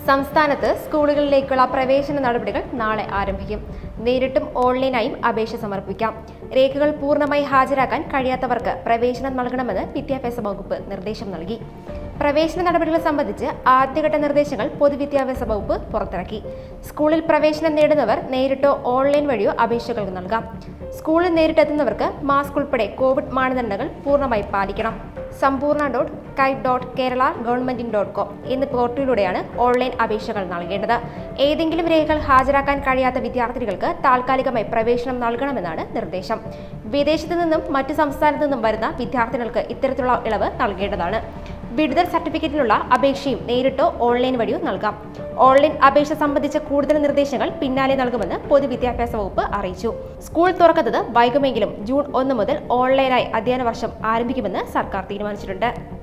സംസ്ഥാനത്ത് സ്കൂളുകളിലേക്കുള്ള പ്രവേശന നടപടികൾ നാളെ ആരംഭിക്കും നേരിട്ടും ഓൺലൈനായും അപേക്ഷ സമർപ്പിക്കാം രേഖകൾ പൂർണ്ണമായി ഹാജരാക്കാൻ കഴിയാത്തവർക്ക് പ്രവേശനം നൽകണമെന്ന് വിദ്യാഭ്യാസ വകുപ്പ് നിർദ്ദേശം നൽകി പ്രവേശന നടപടികൾ സംബന്ധിച്ച് ആദ്യഘട്ട നിർദ്ദേശങ്ങൾ പൊതുവിദ്യാഭ്യാസ വകുപ്പ് പുറത്തിറക്കി സ്കൂളിൽ പ്രവേശനം നേടുന്നവർ നേരിട്ടോ ഓൺലൈൻ വഴിയോ അപേക്ഷകൾ നൽകാം സ്കൂളിൽ നേരിട്ടെത്തുന്നവർക്ക് മാസ്ക് ഉൾപ്പെടെ കോവിഡ് മാനദണ്ഡങ്ങൾ പൂർണ്ണമായി പാലിക്കണം Sampoorna dot kite dot Kerala ഗവൺമെന്റിംഗ് ഡോട്ട് കോം എന്ന പോർട്ടലിലൂടെയാണ് ഓൺലൈൻ അപേക്ഷകൾ നൽകേണ്ടത് ഏതെങ്കിലും രേഖകൾ ഹാജരാക്കാൻ കഴിയാത്ത വിദ്യാർത്ഥികൾക്ക് താൽക്കാലികമായി പ്രവേശനം നൽകണമെന്നാണ് നിർദ്ദേശം വിദേശത്തു നിന്നും മറ്റു സംസ്ഥാനത്തു നിന്നും വരുന്ന വിദ്യാർത്ഥികൾക്ക് ഇത്തരത്തിലുള്ള ഇളവ് നൽകേണ്ടതാണ് വിടുതൽ സർട്ടിഫിക്കറ്റിനുള്ള അപേക്ഷയും നേരിട്ടോ ഓൺലൈൻ വഴിയോ നൽകാം ഓൺലൈൻ അപേക്ഷ സംബന്ധിച്ച കൂടുതൽ നിർദ്ദേശങ്ങൾ പിന്നാലെ നൽകുമെന്ന് പൊതുവിദ്യാഭ്യാസ വകുപ്പ് അറിയിച്ചു സ്കൂൾ തുറക്കുന്നത് വൈകുമെങ്കിലും ജൂൺ ഒന്ന് മുതൽ ഓൺലൈനായി അധ്യയന വർഷം ആരംഭിക്കുമെന്ന് സർക്കാർ തീരുമാനിച്ചിട്ടുണ്ട്